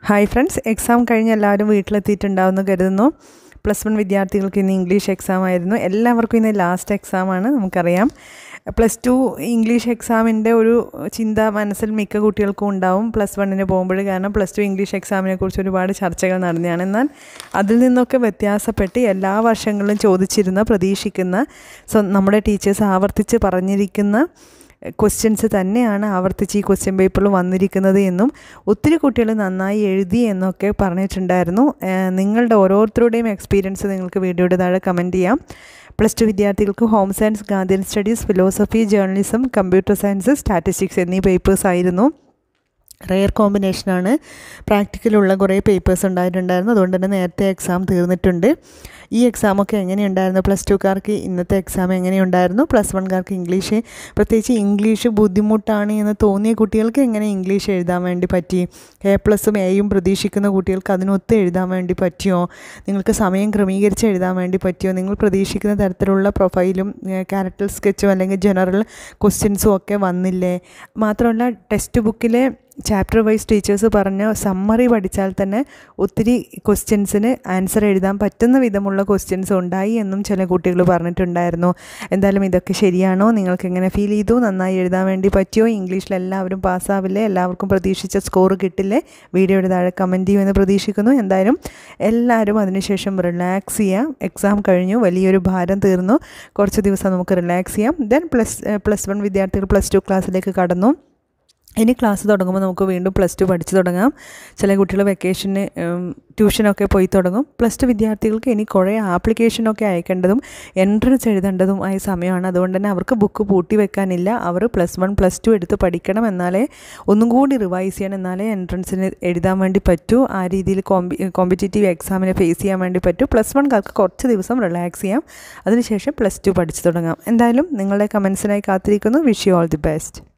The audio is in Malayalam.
ഹായ് ഫ്രണ്ട്സ് എക്സാം കഴിഞ്ഞ് എല്ലാവരും വീട്ടിലെത്തിയിട്ടുണ്ടാവുമെന്ന് കരുതുന്നു പ്ലസ് വൺ വിദ്യാർത്ഥികൾക്ക് ഇന്ന് ഇംഗ്ലീഷ് എക്സാം ആയിരുന്നു എല്ലാവർക്കും ഇന്ന് ലാസ്റ്റ് എക്സാമാണ് നമുക്കറിയാം പ്ലസ് ടു ഇംഗ്ലീഷ് എക്സാമിൻ്റെ ഒരു ചിന്ത മനസ്സിൽ മിക്ക കുട്ടികൾക്കും ഉണ്ടാവും പ്ലസ് വണ്ണിന് പോകുമ്പോൾ കാരണം പ്ലസ് ടു ഇംഗ്ലീഷ് എക്സാമിനെ കുറിച്ച് ഒരുപാട് ചർച്ചകൾ നടന്നതാണ് എന്നാൽ അതിൽ നിന്നൊക്കെ വ്യത്യാസപ്പെട്ട് എല്ലാ വർഷങ്ങളിലും ചോദിച്ചിരുന്ന പ്രതീക്ഷിക്കുന്ന സ്വ നമ്മുടെ ടീച്ചേഴ്സ് ആവർത്തിച്ച് പറഞ്ഞിരിക്കുന്ന ക്വസ്റ്റ്യൻസ് തന്നെയാണ് ആവർത്തിച്ച് ഈ ക്വസ്റ്റ്യൻ പേപ്പറിൽ വന്നിരിക്കുന്നത് എന്നും ഒത്തിരി കുട്ടികൾ നന്നായി എഴുതി എന്നൊക്കെ പറഞ്ഞിട്ടുണ്ടായിരുന്നു നിങ്ങളുടെ ഓരോരുത്തരുടെയും എക്സ്പീരിയൻസ് നിങ്ങൾക്ക് വീഡിയോയുടെ താഴെ കമൻറ്റ് ചെയ്യാം പ്ലസ് ടു വിദ്യാർത്ഥികൾക്ക് home science guardian studies philosophy journalism computer science statistics എന്നീ പേപ്പേഴ്സ് ആയിരുന്നു റെയർ കോമ്പിനേഷനാണ് പ്രാക്ടിക്കലുള്ള കുറേ പേപ്പേഴ്സ് ഉണ്ടായിട്ടുണ്ടായിരുന്നു അതുകൊണ്ട് തന്നെ നേരത്തെ എക്സാം തീർന്നിട്ടുണ്ട് ഈ എക്സാമൊക്കെ എങ്ങനെയുണ്ടായിരുന്നു പ്ലസ് ടുക്കാർക്ക് ഇന്നത്തെ എക്സാം എങ്ങനെയുണ്ടായിരുന്നു പ്ലസ് വൺകാർക്ക് ഇംഗ്ലീഷ് പ്രത്യേകിച്ച് ഇംഗ്ലീഷ് ബുദ്ധിമുട്ടാണ് എന്ന് തോന്നിയ കുട്ടികൾക്ക് എങ്ങനെ ഇംഗ്ലീഷ് എഴുതാൻ വേണ്ടി പറ്റി എ പ്ലസും എയും പ്രതീക്ഷിക്കുന്ന കുട്ടികൾക്ക് അതിനൊത്ത് എഴുതാൻ വേണ്ടി പറ്റിയോ നിങ്ങൾക്ക് സമയം ക്രമീകരിച്ച് എഴുതാൻ വേണ്ടി പറ്റിയോ നിങ്ങൾ പ്രതീക്ഷിക്കുന്ന തരത്തിലുള്ള പ്രൊഫൈലും ക്യാരക്ടർ സ്കെച്ചും അല്ലെങ്കിൽ ജനറൽ ക്വസ്റ്റ്യൻസും ഒക്കെ വന്നില്ലേ മാത്രമല്ല ടെക്സ്റ്റ് ബുക്കിലെ ചാപ്റ്റർ വൈസ് ടീച്ചേഴ്സ് പറഞ്ഞ സമ്മറി പഠിച്ചാൽ തന്നെ ഒത്തിരി ക്വസ്റ്റ്യൻസിന് ആൻസർ എഴുതാൻ പറ്റുന്ന വിധമുള്ള ക്വസ്റ്റ്യൻസ് ഉണ്ടായി എന്നും ചില കുട്ടികൾ പറഞ്ഞിട്ടുണ്ടായിരുന്നു എന്തായാലും ഇതൊക്കെ ശരിയാണോ നിങ്ങൾക്ക് എങ്ങനെ ഫീൽ ചെയ്തു നന്നായി എഴുതാൻ വേണ്ടി പറ്റിയോ ഇംഗ്ലീഷിൽ എല്ലാവരും പാസ്സാവില്ലേ എല്ലാവർക്കും പ്രതീക്ഷിച്ച സ്കോർ കിട്ടില്ലേ വീഡിയോയുടെ താഴെ കമൻറ്റ് ചെയ്യുമെന്ന് പ്രതീക്ഷിക്കുന്നു എന്തായാലും എല്ലാവരും അതിനുശേഷം റിലാക്സ് ചെയ്യാം എക്സാം കഴിഞ്ഞു വലിയൊരു ഭാരം തീർന്നു കുറച്ച് ദിവസം നമുക്ക് റിലാക്സ് ചെയ്യാം ദെൻ പ്ലസ് പ്ലസ് വൺ വിദ്യാർത്ഥികൾ പ്ലസ് ടു ക്ലാസ്സിലേക്ക് കടന്നു ഇനി ക്ലാസ് തുടങ്ങുമ്പോൾ നമുക്ക് വീണ്ടും പ്ലസ് ടു പഠിച്ചു തുടങ്ങാം ചില കുട്ടികൾ വെക്കേഷന് ട്യൂഷനൊക്കെ പോയി തുടങ്ങും പ്ലസ് ടു വിദ്യാർത്ഥികൾക്ക് ഇനി കുറേ ആപ്ലിക്കേഷനൊക്കെ അയക്കേണ്ടതും എൻട്രൻസ് എഴുതേണ്ടതും ആയ സമയമാണ് അതുകൊണ്ട് തന്നെ അവർക്ക് ബുക്ക് പൂട്ടി വെക്കാനില്ല അവർ പ്ലസ് വൺ പ്ലസ് ടു എടുത്ത് പഠിക്കണം എന്നാലേ ഒന്നും കൂടി റിവൈസ് ചെയ്യണം എന്നാലേ എൻട്രൻസിന് എഴുതാൻ വേണ്ടി പറ്റൂ ആ രീതിയിൽ കോമ്പി കോമ്പറ്റേറ്റീവ് എക്സാമിനെ ഫേസ് ചെയ്യാൻ വേണ്ടി പറ്റൂ പ്ലസ് വൺകാർക്ക് കുറച്ച് ദിവസം റിലാക്സ് ചെയ്യാം അതിനുശേഷം പ്ലസ് ടു പഠിച്ചു തുടങ്ങാം എന്തായാലും നിങ്ങളുടെ കമൻസിനായി കാത്തിരിക്കുന്നു wish you all the best